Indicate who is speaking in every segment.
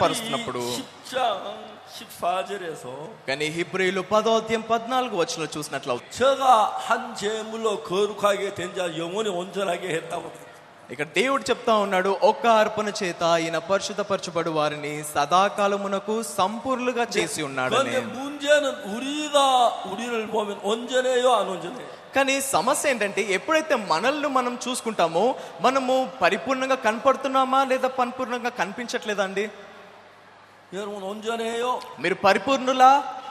Speaker 1: కనపరుస్తున్నప్పుడు
Speaker 2: 10장 14절에서
Speaker 1: కానీ హిబ్రిలు పదో అధ్యాయం పద్నాలుగు వచ్చిన చూసినట్లు
Speaker 2: 저가 한 제물로 거룩하게 된 자 영원히 온전하게 했다고
Speaker 1: ఇక్కడ దేవుడు చెప్తా ఉన్నాడు ఒక్క అర్పణ చేత ఈయన పరిశుద్ధపరచబడు వారిని సదాకాలమునకు సంపూర్ణులుగా చేసి ఉన్నాడని
Speaker 2: 그런데 문제는 우리가 우리를 보면 온전해요 안 온전해요
Speaker 1: కానీ సమస్య ఏంటంటే ఎప్పుడైతే మనల్ని మనం చూసుకుంటామో మనము పరిపూర్ణంగా కనపడుతున్నామా లేదా పరిపూర్ణంగా కనిపించట్లేదా అండి
Speaker 2: 여러분 온전해요
Speaker 1: మీరు పరిపూర్ణులా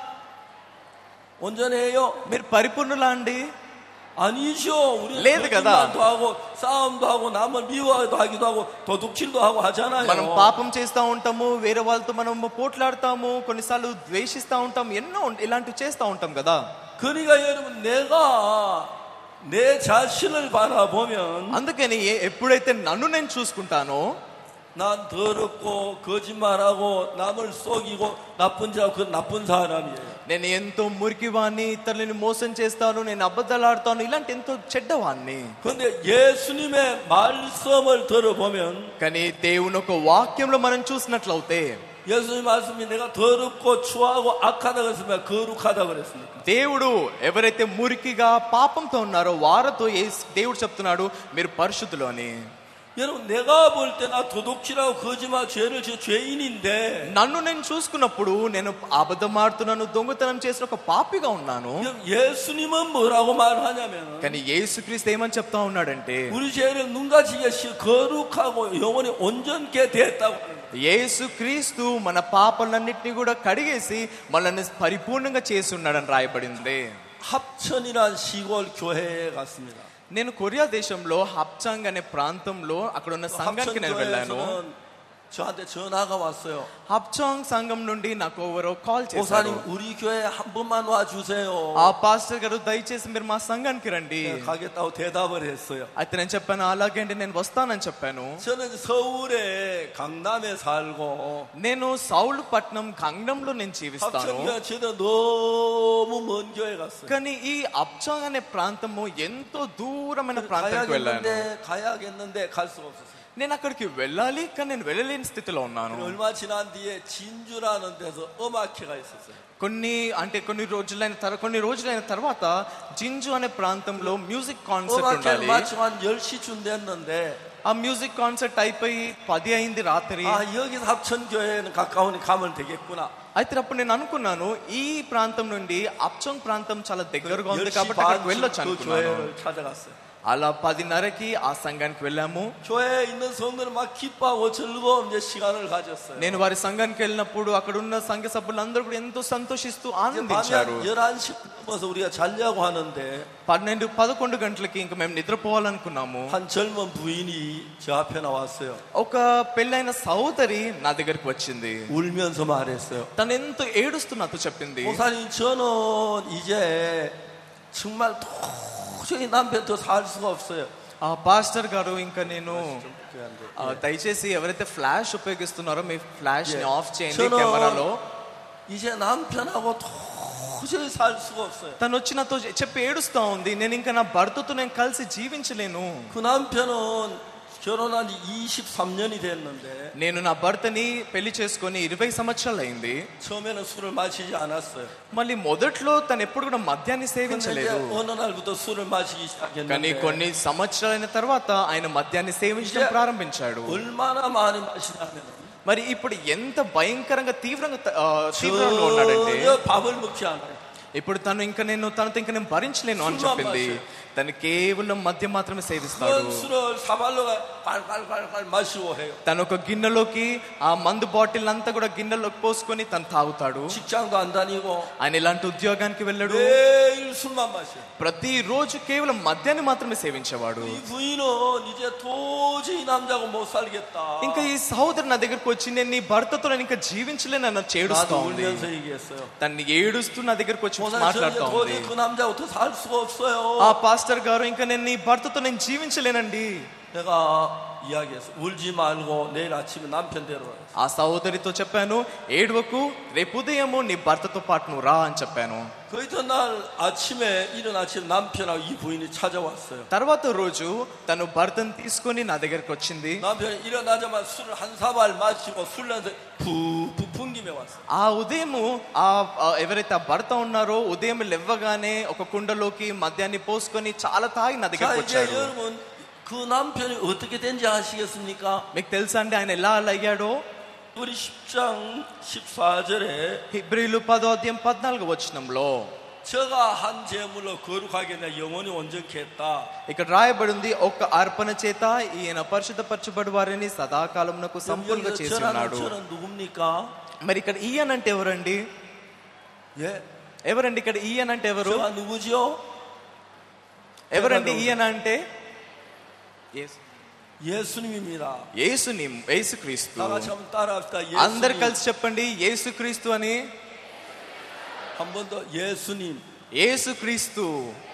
Speaker 2: 온전해요
Speaker 1: మీరు పరిపూర్ణులా అండి
Speaker 2: 아니죠 우리
Speaker 1: లేదు కదా.
Speaker 2: 거짓말도 하고 싸움도 하고 남을 미워도 하기도 하고 도둑질도 하고 하잖아요
Speaker 1: మనం పాపం చేస్తూ ఉంటాము వేరే వాళ్ళతో మనం పోట్లాడతాము కొన్నిసార్లు ద్వేషిస్తూ ఉంటాం ఎన్నో ఉం- ఇలాంటివి చేస్తూ ఉంటాం కదా
Speaker 2: 그러니까 여러분 내가 내 자신을 바라보면
Speaker 1: అందుకని ఏ- ఎప్పుడైతే నన్ను నేను చూసుకుంటానో
Speaker 2: 난 더럽고 거짓말하고 남을 속이고 나쁜 자 그 나쁜 사람이에요.
Speaker 1: నేను ఎంతో మురికివాణ్ణి ఇతరులని మోసం చేస్తాను నేను అబద్ధాలు ఆడతాను ఇలాంటి ఎంతో చెడ్డవాణ్ణి
Speaker 2: 그런데 예수님의 말씀을 들어보면
Speaker 1: కానీ దేవుని ఒక వాక్యంలో మనం చూసినట్లయితే
Speaker 2: 예수님 말씀이 내가 더럽고 추하고 악하다 그랬으면 거룩하다 그랬습니다.
Speaker 1: దేవుడు ఎవరైతే మురికిగా పాపంతో ఉన్నారో వారితో యేసు- దేవుడు చెప్తున్నాడు మీరు పరిశుద్ధులు అని
Speaker 2: 여러분 내가 볼 때 나 도둑질하고 거짓말 죄를 저 죄인인데
Speaker 1: నన్ను నేను చూసుకున్నప్పుడు నేను అబద్ధం ఆడుతున్నాను దొంగతనం చేసిన ఒక పాపిగా ఉన్నాను
Speaker 2: 여러분, 예수님은 뭐라고 말하냐면
Speaker 1: కానీ యేసుక్రీస్తు ఏమని చెప్తా ఉన్నాడంటే
Speaker 2: 우리 죄를 눈가지게 시 거룩하고 영원히 온전케 됐다고 하는 거예요.
Speaker 1: యేసుక్రీస్తు మన పాపలన్నింటినీ కూడా కడిగేసి మనల్ని పరిపూర్ణంగా చేసి ఉన్నాడని రాయబడింది
Speaker 2: 합천이란 시골 교회에 갔습니다.
Speaker 1: నేను కొరియా దేశంలో హప్చాంగ్ అనే ప్రాంతంలో అక్కడ ఉన్న సంఘానికి నేను వెళ్ళాను
Speaker 2: 합천교회에서는 저한테 전화가 왔어요.
Speaker 1: హప్చాంగ్ సంఘం నుండి నాకు ఎవరో కాల్ చేశారు
Speaker 2: 목사님 우리 교회 한 번만 와 주세요.
Speaker 1: ఆ పాస్టర్ గారు దయచేసి మీరు మా సంఘానికి రండి
Speaker 2: 가겠다고 대답을 했어요.
Speaker 1: అయితే నేను చెప్పాను అలాగే అండి నేను వస్తానని చెప్పాను
Speaker 2: 저는 서울에 강남에 살고
Speaker 1: నేను సౌలు పట్నం గంగంలో నేను జీవిస్తాను
Speaker 2: 합천교회 저도 너무 먼 교회 갔어요.
Speaker 1: కానీ ఈ అప్చాంగ్ అనే ప్రాంతము ఎంతో దూరమైన ప్రాంతానికి వెళ్ళాను
Speaker 2: 가야겠는데 가야겠는데 갈 수가 없었어요.
Speaker 1: నేను అక్కడికి వెళ్ళాలి కానీ నేను వెళ్ళలేని స్థితిలో ఉన్నాను
Speaker 2: 얼마 지난 뒤에 진주라는 데서 음악회가 있었어요.
Speaker 1: కొన్ని అంటే కొన్ని రోజులైన తర్వాత కొన్ని రోజులైన తర్వాత జింజు అనే ప్రాంతంలో మ్యూజిక్ కాన్సర్ట్
Speaker 2: 음악회를
Speaker 1: ఉండాలి
Speaker 2: 마치고 한 10시쯤 됐는데
Speaker 1: ఆ మ్యూజిక్ కాన్సర్ట్ అయిపోయి పది అయింది రాత్రి
Speaker 2: 아 여기서 합천교회는 가까우니 가면 되겠구나.
Speaker 1: అయితే అప్పుడు నేను అనుకున్నాను ఈ ప్రాంతం నుండి అప్చంగ్ ప్రాంతం చాలా దగ్గరగా ఉంది
Speaker 2: 10시
Speaker 1: కాబట్టి అక్కడికి వెళ్ళొచ్చు
Speaker 2: 반쯤 그
Speaker 1: అనుకున్నాను
Speaker 2: 교회를 찾아갔어요.
Speaker 1: అలా పదిన్నరకి ఆ సంఘానికి వెళ్ళాము
Speaker 2: 교회에 있는 성도는 막 기뻐하고 즐거운 이제 시간을 가졌어요.
Speaker 1: నేను వారి సంఘానికి వెళ్ళినప్పుడు అక్కడ ఉన్న సంఘ సభ్యులందరూ కూడా ఎంతో సంతోషిస్తూ
Speaker 2: 이제 밤에
Speaker 1: ఆనందించారు
Speaker 2: 11시 넘어서 우리가 자려고 하는데
Speaker 1: పన్నెండు పదకొండు గంటలకి ఇంకా మేము నిద్రపోవాలనుకున్నాము
Speaker 2: 한 젊은 부인이 저 앞에 나왔어요.
Speaker 1: ఒక పెళ్ళైన సహోదరి నా దగ్గరికి వచ్చింది
Speaker 2: 울면서 말했어요.
Speaker 1: తను ఎంతో ఏడుస్తూ నాతో చెప్పింది
Speaker 2: 목사님 저는 이제 정말 도저히 남편 더 살 수가 없어요.
Speaker 1: ఆ పాస్టర్ గారు ఇంకా నేను
Speaker 2: 좀 그래야 돼.
Speaker 1: ఆ, దయచేసి ఎవరైతే ఫ్లాష్ ఉపయోగిస్తున్నారో మీ ఫ్లాష్ ని
Speaker 2: 예.
Speaker 1: ఆఫ్ చేయండి
Speaker 2: 저는
Speaker 1: కెమెరాలో
Speaker 2: 이제 남편하고 도저히 살 수가 없어요.
Speaker 1: తను వచ్చి నాతో చెప్పి ఏడుస్తా ఉంది నేను ఇంకా నా భర్తతో నేను కలిసి జీవించలేను
Speaker 2: 그 남편은 결혼한 지 23년이 됐는데
Speaker 1: నేను నా భర్తని పెళ్లి చేసుకొని ఇరవై సంవత్సరాలు అయింది
Speaker 2: 처음에는 술을 마시지 않았어요.
Speaker 1: మళ్ళీ మొదట్లో తను ఎప్పుడు కూడా మద్యాన్ని
Speaker 2: 근데 이제
Speaker 1: సేవించలేదు
Speaker 2: 어느 날부터 술을 마시기
Speaker 1: కానీ
Speaker 2: 시작했는데
Speaker 1: కొన్ని సంవత్సరాలైన తర్వాత ఆయన మద్యాన్ని సేవించడం
Speaker 2: ఇదే-
Speaker 1: ప్రారంభించాడు
Speaker 2: 얼마나 많이 마시냐면
Speaker 1: మరి ఇప్పుడు ఎంత భయంకరంగా తీవ్రంగా త- ఆ, తీవ్రంగా ఉన్నాడంటే
Speaker 2: 전혀 밥을 먹지 않아요.
Speaker 1: ఇప్పుడు తను ఇంకా నేను తనతో ఇంకా నేను భరించలేను అని
Speaker 2: 술만
Speaker 1: చెప్పింది
Speaker 2: 마셔요.
Speaker 1: తను కేవలం మద్యం మాత్రమే సేవిస్తాడు
Speaker 2: 그런 술을 사발로 깔깔깔깔 마시고 해요.
Speaker 1: తను ఒక గిన్నెలోకి ఆ మందు బాటిల్ అంతా కూడా గిన్నెలోకి పోసుకొని తను తాగుతాడు
Speaker 2: 직장도 안 다니고
Speaker 1: ఆయన ఇలాంటి ఉద్యోగానికి వెళ్ళాడు
Speaker 2: 매일 술만 마셔요.
Speaker 1: ప్రతి రోజు కేవలం మద్యాన్ని మాత్రమే సేవించేవాడు
Speaker 2: 이 부인은 이제 도저히 남자고 못 살겠다.
Speaker 1: ఇంకా ఈ సహోదరు నా దగ్గరకు వచ్చి నేను నీ భర్తతో నేను ఇంకా జీవించలేను అన్న చేడుస్తా
Speaker 2: 나도
Speaker 1: ఉంది
Speaker 2: 울면서 얘기했어요.
Speaker 1: తన్ని ఏడుస్తూ నా దగ్గరకు వచ్చి
Speaker 2: 오늘 저 이제
Speaker 1: మాట్లాడుతా ఉంది
Speaker 2: 도저히 그 남자하고 더 살 수가
Speaker 1: ఆ
Speaker 2: 없어요.
Speaker 1: పాస్టర్ గారు ఇంకా నేను నీ భర్తతో నేను జీవించలేనండి
Speaker 2: 내가 이야기했어. 울지 말고 내일 아침에 남편 데려와.
Speaker 1: ఆ సహోదరితో చెప్పాను ఏడవకు రేపు ఉదయము నీ భర్తతో పాటు నువ్వు రా అని చెప్పాను
Speaker 2: 그 이튿날 아침에 이른 아침 남편하고 이 부인이 찾아왔어요.
Speaker 1: తర్వాత రోజు తను భర్తను తీసుకొని నా దగ్గరికి వచ్చింది
Speaker 2: 남편이 일어나자마자 술을 한 사발 마시고 술 냄새 푹푹 풍기며 왔어요.
Speaker 1: ఆ ఉదయము ఆ ఆ ఎవరైతే ఆ భర్త ఉన్నారో ఉదయం లేవగానే ఒక కుండలోకి మద్యాన్ని పోసుకొని చాలా తాగి నా
Speaker 2: 자
Speaker 1: దగ్గరికి
Speaker 2: 이제
Speaker 1: వచ్చాడు
Speaker 2: 여러분 그 남편이 어떻게 된지 아시겠습니까?
Speaker 1: మీకు తెలుసా అండి ఆయన ఎలా అలా అయ్యాడో
Speaker 2: 우리 10장 14절에
Speaker 1: హిబ్రిలు పదో అధ్యాయం పద్నాలుగు వచనంలో
Speaker 2: 저가 한 제물로 거룩하게 내 영원히 온전케 했다.
Speaker 1: ఇక్కడ రాయబడి ఉంది ఒక్క అర్పణ చేత ఈయన పరిశుద్ధపరచబడి వారిని సదాకాలమునకు సంపూర్ణంగా
Speaker 2: 여기서
Speaker 1: చేసి
Speaker 2: 저라는
Speaker 1: ఉన్నాడు
Speaker 2: 저는 누굽니까?
Speaker 1: మరి ఇక్కడ ఈయన అంటే ఎవరండి
Speaker 2: 예?
Speaker 1: ఎవరండి ఇక్కడ ఈయన అంటే ఎవరు
Speaker 2: 저가 누구죠?
Speaker 1: ఎవరండి ఈయన అంటే యేసు.
Speaker 2: 예수님입니다.
Speaker 1: యేసుని యేసుక్రీస్తు
Speaker 2: 다 같이 한번 따라합시다.
Speaker 1: అందరు
Speaker 2: 예수님.
Speaker 1: కలిసి చెప్పండి యేసుక్రీస్తు అని
Speaker 2: 한 번 더 예수님.
Speaker 1: యేసుక్రీస్తు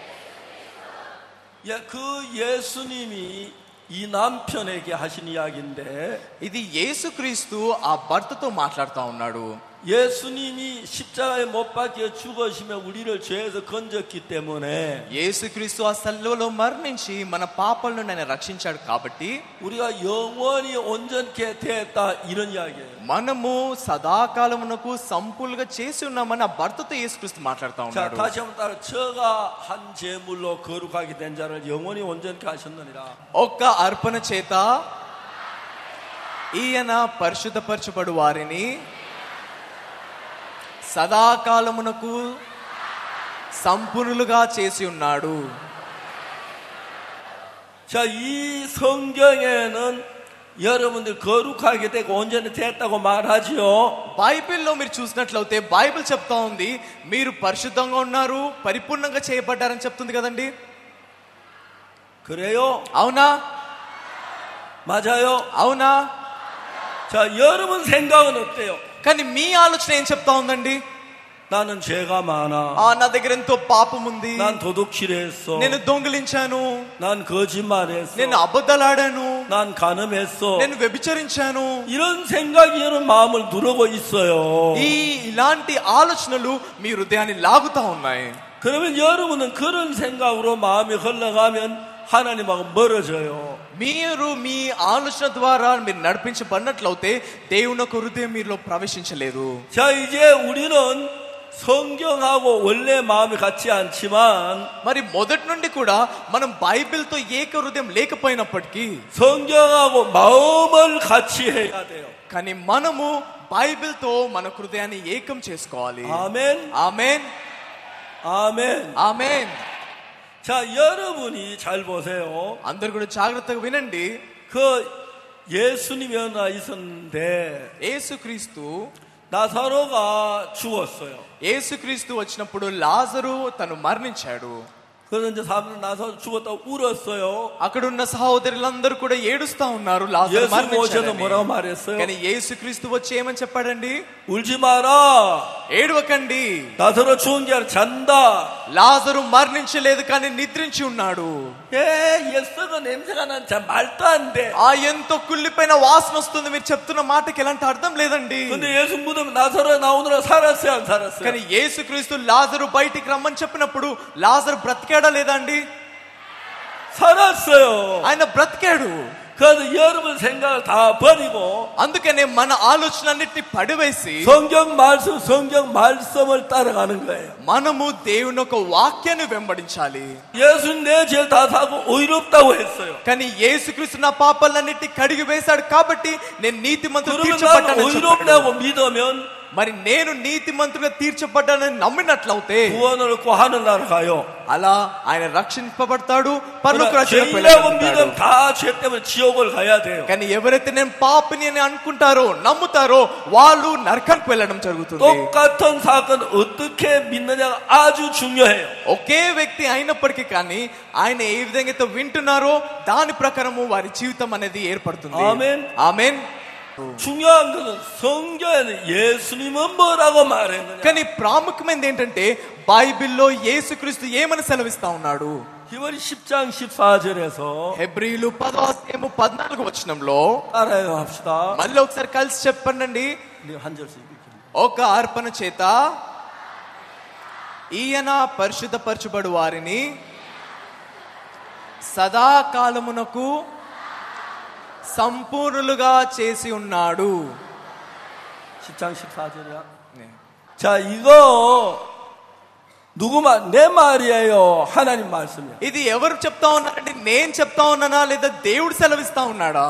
Speaker 2: 예, 그 예수님이 이 남편에게 하신 이야기인데
Speaker 1: ఇది యేసుక్రీస్తు ఆ భర్తతో మాట్లాడుతా ఉన్నాడు
Speaker 2: 예수님이 십자가에 못 박혀 죽으시며 우리를 죄에서 건졌기 때문에
Speaker 1: యేసుక్రీస్తు ఆ సల్లులో మరణించి మన పాపలను ఆయన రక్షించాడు కాబట్టి
Speaker 2: 우리가 영원히 온전케 됐다 이런 이야기예요.
Speaker 1: మనము సదాకాలమునకు సంపూలుగా చేసి ఉన్నామని ఆ భర్తతో యేసుక్రీస్తు మాట్లాడుతా
Speaker 2: 자,
Speaker 1: ఉన్నాడు
Speaker 2: 다시 한번 따라 저가 한 제물로 거룩하게 된 자를 영원히 온전케 하셨느니라.
Speaker 1: ఒక్క అర్పణ చేత ఈయన పరిశుద్ధపరచబడు వారిని సదాకాలమునకు సంపూర్ణులుగా చేసి ఉన్నాడు
Speaker 2: 자, 이 성경에는 여러분들 거룩하게 되고 온전히 됐다고 말하지요.
Speaker 1: బైబిల్లో మీరు చూసినట్లయితే బైబిల్ చెప్తా ఉంది మీరు పరిశుద్ధంగా ఉన్నారు పరిపూర్ణంగా చేయబడ్డారని చెప్తుంది కదండి
Speaker 2: 그래요?
Speaker 1: అవునా
Speaker 2: 맞아요?
Speaker 1: అవునా
Speaker 2: 자, 여러분 생각은 어때요?
Speaker 1: కానీ మీ ఆలోచన ఏం చెప్తా ఉందండి
Speaker 2: 나는 죄가 많아.
Speaker 1: ఆ నా దగ్గర ఎంతో పాపం ఉంది
Speaker 2: 난 도둑질했어.
Speaker 1: నేను దొంగిలించాను
Speaker 2: 난 거짓말했어.
Speaker 1: నేను అబద్ధాలాడాను
Speaker 2: 난 간음했어.
Speaker 1: నేను వ్యభిచరించాను
Speaker 2: 이런 생각이 여러분 마음을 누르고 있어요.
Speaker 1: ఈ ఇలాంటి ఆలోచనలు మీ హృదయాన్ని లాగుతా ఉన్నాయి
Speaker 2: 그러면 여러분은 그런 생각으로 마음이 흘러가면 하나님하고 멀어져요.
Speaker 1: మీరు మీ ఆలోచన ద్వారా మీరు నడిపించబడినట్లయితే దేవుని యొక్క హృదయం మీలో ప్రవేశించలేదు
Speaker 2: 자, 이제 우리는 성경하고 원래 마음이 같지 않지만
Speaker 1: మరి మొదటి నుండి కూడా మనం బైబిల్తో ఏక హృదయం లేకపోయినప్పటికీ
Speaker 2: 성경하고 마음을 같이 해야 돼요.
Speaker 1: కానీ మనము బైబిల్తో మన హృదయాన్ని ఏకం చేసుకోవాలి
Speaker 2: 아멘.
Speaker 1: ఆమెన్
Speaker 2: 아멘.
Speaker 1: ఆమెన్
Speaker 2: 자, 여러분이 잘 보세요.
Speaker 1: అందరు కూడా జాగ్రత్తగా వినండి
Speaker 2: 그 예수님이 하나 있었는데
Speaker 1: యేసుక్రీస్తు
Speaker 2: 나사로가 죽었어요.
Speaker 1: యేసుక్రీస్తు వచ్చినప్పుడు లాజరు తను మరణించాడు
Speaker 2: 그래서 이제 사람들 나사로 죽었다고 울었어요.
Speaker 1: అక్కడ ఉన్న సహోదరులందరూ కూడా ఏడుస్తా ఉన్నారు లాజరు
Speaker 2: 예수 모셔서 뭐라고
Speaker 1: మరణించాడని.
Speaker 2: 말했어요?
Speaker 1: కానీ యేసుక్రీస్తు వచ్చి ఏమని చెప్పాడండి
Speaker 2: 울지 마라.
Speaker 1: ఏడవకండి
Speaker 2: 나사로 죽은 게 아니라 잔다.
Speaker 1: లాజరు మరణించలేదు కానీ నిద్రించి ఉన్నాడు
Speaker 2: 예, 예수가 냄새가 난 자, 말도 안 돼.
Speaker 1: ఆ ఎంతో కుళ్ళిపోయిన వాసన వస్తుంది మీరు చెప్తున్న మాటకి ఎలాంటి అర్థం లేదండి
Speaker 2: 근데 예수 무덤 나사로 나오느라 살았어요, 안 살았어요?
Speaker 1: కానీ యేసుక్రీస్తు లాజరు బయటికి రమ్మని చెప్పినప్పుడు లాజరు బ్రతికాడా లేదా అండి
Speaker 2: 살았어요.
Speaker 1: ఆయన బ్రతికాడు
Speaker 2: 그래서 여러분 생각을 다 버리고
Speaker 1: అందుకనే మన ఆలోచనన్నిటిని పడివేసి
Speaker 2: 성경 말씀, 성경 말씀을 따라가는 거예요.
Speaker 1: మనము దేవుని యొక్క వాక్యాన్ని వెంబడించాలి
Speaker 2: 예수님 내 죄를 다 사고 의롭다고 했어요.
Speaker 1: కానీ యేసుక్రీస్తు నా పాపాలన్నిటిని కడిగి వేశాడు కాబట్టి నేను నీతి మంత్రులు
Speaker 2: 그러면 나는
Speaker 1: తీర్చబడ్డానని చెప్పాడు.
Speaker 2: 의롭다고 믿으면
Speaker 1: మరి నేను నీతి మంత్రులుగా తీర్చబడ్డానని నమ్మినట్లయితే
Speaker 2: 구원을 얻고 하늘나라 가요.
Speaker 1: అలా ఆయన రక్షింపబడతాడు పర్లోక
Speaker 2: 그러나
Speaker 1: రాజ్యానికి
Speaker 2: 죄인이라고
Speaker 1: వెళ్ళగలుగుతాడు.
Speaker 2: 믿으면 다 죄 때문에 지옥을 가야 돼요.
Speaker 1: కానీ ఎవరైతే నేను పాపిని అని అనుకుంటారో నమ్ముతారో వాళ్ళు నరకానికి వెళ్ళడం జరుగుతుంది
Speaker 2: 똑같은 사건 어떻게 믿느냐가 아주 중요해요.
Speaker 1: ఒకే వ్యక్తి అయినప్పటికీ కానీ ఆయన ఏ విధంగా అయితే వింటున్నారో దాని ప్రకారము వారి జీవితం అనేది ఏర్పడుతుంది
Speaker 2: ఆమేన్.
Speaker 1: ఆమెన్
Speaker 2: 중요한 것은 성경에는 예수님은 뭐라고 말했느냐.
Speaker 1: కానీ ప్రాముఖ్యమైనది ఏంటంటే బైబిల్లో యేసుక్రీస్తు ఏమని సెలవిస్తా ఉన్నాడు
Speaker 2: 히브리 10장 14절에서
Speaker 1: హెబ్రీలు పదో అధ్యాయము పద్నాలుగు వచనంలో
Speaker 2: 따라해 합시다.
Speaker 1: మళ్ళీ ఒకసారి కలిసి చెప్పండి
Speaker 2: 우리 한 절씩 읽겠습니다.
Speaker 1: ఒక అర్పణ చేత ఈయన పరిశుద్ధపరచబడు వారిని సదాకాలమునకు సంపూర్ణులుగా చేసి ఉన్నాడు
Speaker 2: 10장 14절이야. 자, 이거 누구 말, 내 말이에요. 하나님 말씀이야.
Speaker 1: ఇది ఎవరు చెప్తా ఉన్నారంటే నేను చెప్తా ఉన్నానా లేదా దేవుడు సెలవిస్తా ఉన్నాడా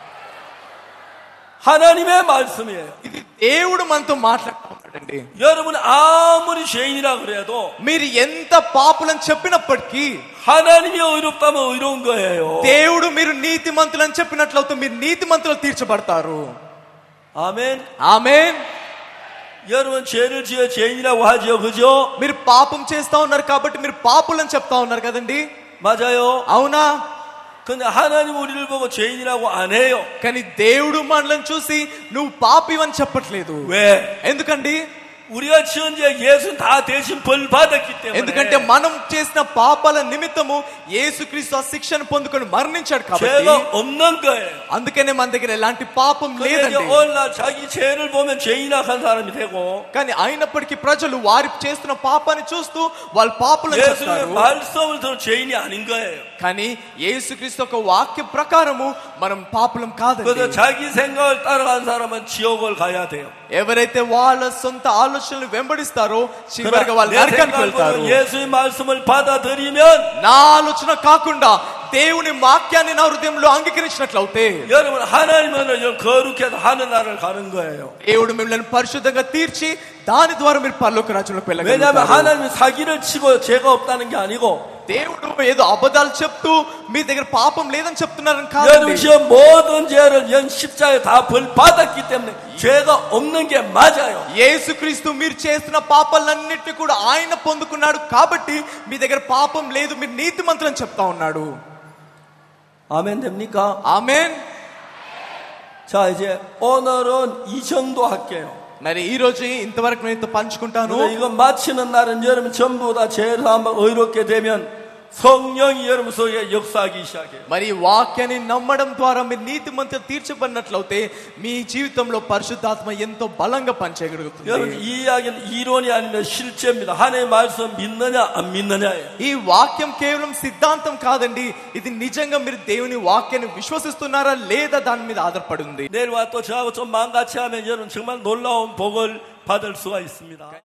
Speaker 2: 하나님의 말씀이에요.
Speaker 1: ఇది దేవుడు మనతో మాట్లాడుతూ ఉన్నాడండి
Speaker 2: 여러분 아무리 죄인이라 그래도
Speaker 1: మీరు ఎంత పాపులని చెప్పినప్పటికీ
Speaker 2: 하나님이 의롭다면 의로운 거예요.
Speaker 1: దేవుడు మీరు నీతిమంతులని చెప్పినట్లయితే మీరు నీతిమంతులు తీర్చబడతారు
Speaker 2: 아멘.
Speaker 1: ఆమెన్
Speaker 2: 여러분 죄를 지어 죄인이라고 하죠. 그죠?
Speaker 1: మీరు పాపం చేస్తా ఉన్నారు కాబట్టి మీరు పాపులని చెప్తా ఉన్నారు కదండి
Speaker 2: 맞아요.
Speaker 1: అవునా
Speaker 2: 근데 하나님 우리를 보고 죄인이라고 안 해요.
Speaker 1: కానీ దేవుడు మనల్ని చూసి నువ్వు పాపివని చెప్పట్లేదు
Speaker 2: 왜?
Speaker 1: ఎందుకండి
Speaker 2: 우리가 지은 죄 예수는 다 대신 벌 받았기
Speaker 1: ఎందుకంటే
Speaker 2: 때문에
Speaker 1: మనం చేసిన పాపాల నిమిత్తము యేసుక్రీస్తు ఆ శిక్షను పొందుకొని మరణించాడు కాబట్టి
Speaker 2: 죄가 없는 거예요.
Speaker 1: అందుకనే మన దగ్గర ఎలాంటి పాపం
Speaker 2: 근데 이제
Speaker 1: లేదండి
Speaker 2: 오늘날 자기 죄를 보면 죄인이라 한 사람이 되고
Speaker 1: కానీ అయినప్పటికీ ప్రజలు వారి చేస్తున్న పాపాన్ని చూస్తూ వాళ్ళు పాపులని
Speaker 2: 예수님의
Speaker 1: చెప్తారు
Speaker 2: 말씀을 들은 죄인이 아닌 거예요.
Speaker 1: కానీ యేసుక్రీస్తు ఒక వాక్య ప్రకారము మనం పాపులం
Speaker 2: 그래서
Speaker 1: కాదు
Speaker 2: 자기 생각을 따라간 사람은 지옥을 가야 돼요.
Speaker 1: ఎవరైతే వాళ్ళ సొంత ఆలోచనలు వెంబడిస్తారో చివరిగా
Speaker 2: 그러나
Speaker 1: వాళ్ళు
Speaker 2: 내
Speaker 1: నరకానికి వెళ్తారు
Speaker 2: 생각으로 예수의 말씀을 받아들이면
Speaker 1: నా ఆలోచన కాకుండా దేవుని వాక్యాన్ని నా హృదయంలో అంగీకరించినట్లయితే
Speaker 2: 여러분 하나님은 여러분 거룩해서 하는 나라를 가는 거예요.
Speaker 1: దేవుడు మిమ్మల్ని పరిశుద్ధంగా తీర్చి దాని ద్వారా మీరు పరలోక రాజ్యంలోకి
Speaker 2: 왜냐하면
Speaker 1: వెళ్ళగలుగుతారు
Speaker 2: 하나님이 사기를 치고 죄가 없다는 게 아니고
Speaker 1: దేవుడు ఏదో అబద్ధాలు చెప్తూ మీ దగ్గర పాపం లేదని చెప్తున్నారని
Speaker 2: 여러분
Speaker 1: కాదు
Speaker 2: 지은 모든 죄를 연 십자에 다 벌 받았기 때문에 죄가 없는 게 맞아요.
Speaker 1: యేసుక్రీస్తు మీరు చేస్తున్న పాపాలన్నిటిని కూడా ఆయన పొందుకున్నాడు కాబట్టి మీ దగ్గర పాపం లేదు మీరు నీతిమంతులని చెప్తా ఉన్నాడు
Speaker 2: 아멘 됩니까?
Speaker 1: ఆమెన్
Speaker 2: 자 이제 오늘은 이 정도 할게요.
Speaker 1: మరి ఈ రోజు ఇంతవరకు నేను ఇంత పంచుకుంటాను
Speaker 2: 그래서 이거 마치는 날은 여러분 전부 다 죄를 한번 의롭게 되면 성령이 여러분 속에 역사하기 시작해요.
Speaker 1: మరి ఈ వాక్యాన్ని నమ్మడం ద్వారా మీరు నీతిమంతులు తీర్చబడినట్లయితే మీ జీవితంలో పరిశుద్ధాత్మ ఎంతో బలంగా
Speaker 2: 여러분
Speaker 1: పనిచేయగలుగుతుంది
Speaker 2: 이 이야기는 이론이 아니라 실제입니다. 하나님의 말씀 믿느냐 안 믿느냐예요.
Speaker 1: ఈ వాక్యం కేవలం సిద్ధాంతం కాదండి ఇది నిజంగా మీరు దేవుని వాక్యాన్ని విశ్వసిస్తున్నారా లేదా దాని మీద ఆధారపడి ఉంది
Speaker 2: 내일 와 또 저하고 좀 마음 같이 하면 여러분 정말 놀라운 복을 받을 수가 있습니다.